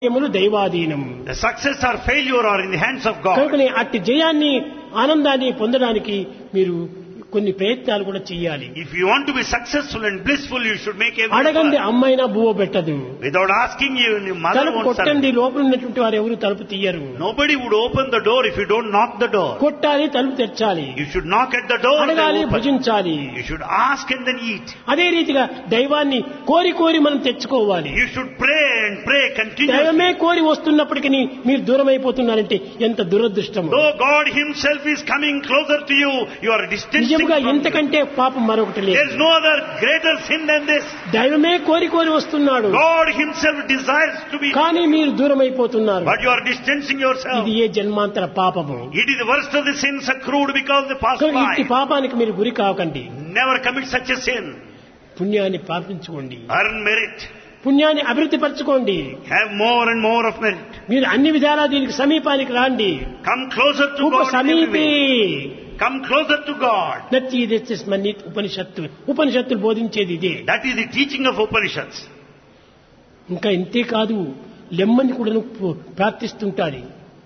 యములు దైవాధీనం The success or failure are in the hands of God. కనుకనే అట్టి జయాన్ని ఆనందాన్ని పొందడానికి మీరు కొన్ని ప్రయత్నాలు కూడా చేయాలి If you want to be successful and blissful, you should make every అడగండి effort. అమ్మైనా బువ్వ పెట్టదు Without asking you, your mother తలుపు won't serve. కొట్టండి లోపల ఉన్నటువంటి వారు ఎవరు తలుపు తీయరు Nobody would open the door if you don't knock the door. కొట్టాలి తలుపు తెరచాలి You should knock at the door. and అడగాలి they open. భుజించాలి You should ask and then eat. అదే రీతిగా దైవాన్ని కోరి కోరి మనం తెచ్చుకోవాలి You should pray and pray continuously. దైవమే కోరి వస్తున్నప్పటికీ మీరు దూరం అయిపోతున్నారంటే ఎంత దురదృష్టం Though God Himself is coming closer to you, you are distancing నిజంగా from Him. ఎంతకంటే పాపం మరొకటి There లేదు is no other greater sin than this. దైవమే కోరి కోరి వస్తున్నాడు God Himself desires to be, కానీ మీరు దూరం అయిపోతున్నారు but you are distancing yourself. ఇది ఏ జన్మాంతర పాపము It is the worst of the sins accrued because of the past కనుక ఇట్టి life. పాపానికి మీరు గురి కాకండి Never commit such a sin. పుణ్యాన్ని పాపించుకోండి Earn merit. పుణ్యాన్ని అభివృద్ధి పరచుకోండి Have more and more of merit. మీరు అన్ని విధాలా దీనికి సమీపానికి రాండి Come closer to ఉప God. in every సమీపే way. Come closer to God. నచ్చి ఇది ఉపనిషత్తు ఉపనిషత్తులు బోధించేది ఇదే That is the teaching of Upanishads. ఇంకా ఇంతే కాదు లెమ్మని కూడా ప్రార్థిస్తుంటాడు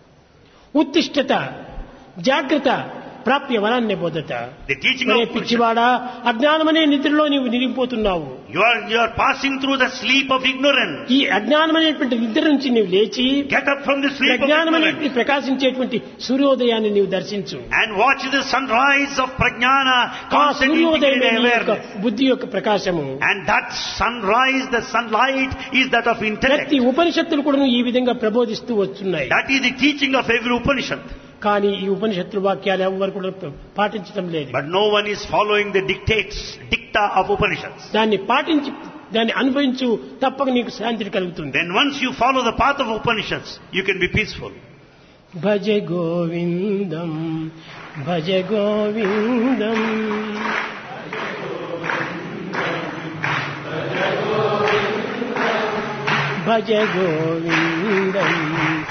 ఉత్తిష్టత జాగ్రత్త ప్రాప్య వరాన్ని బోధత The teaching ఒరే of Upanishads. పిచ్చివాడా అజ్ఞానమనే నిద్రలో నీవు నిరిగిపోతున్నావు You are, you are passing through the sleep of ignorance. ఈ అజ్ఞానమనేటువంటి నిద్ర నుంచి నీవు లేచి Get up from the sleep of ప్రజ్ఞానమనేటువంటి ignorance ప్రకాశించేటువంటి సూర్యోదయాన్ని నీవు దర్శించు and watch the sunrise of prajnana ఆ constantly సూర్యోదయం integrated నీ యొక్క awareness. బుద్ధి యొక్క ప్రకాశము And that sunrise, the sunlight, is that of intellect. ప్రతి ఉపనిషత్తులు కూడా ఈ విధంగా ప్రబోధిస్తూ వస్తున్నాయి That is the teaching of every Upanishad. కానీ ఈ ఉపనిషత్తుల వాక్యాలు ఎవరు కూడా పాటించడం లేదు But no one is following the dictates, dicta of Upanishads. దాన్ని పాటించి దాన్ని అనుభవించు తప్పక నీకు శాంతి కలుగుతుంది Then once you follow the path of Upanishads, you can be peaceful. భజ గోవిందం భజ గోవిందం భజ గోవిందం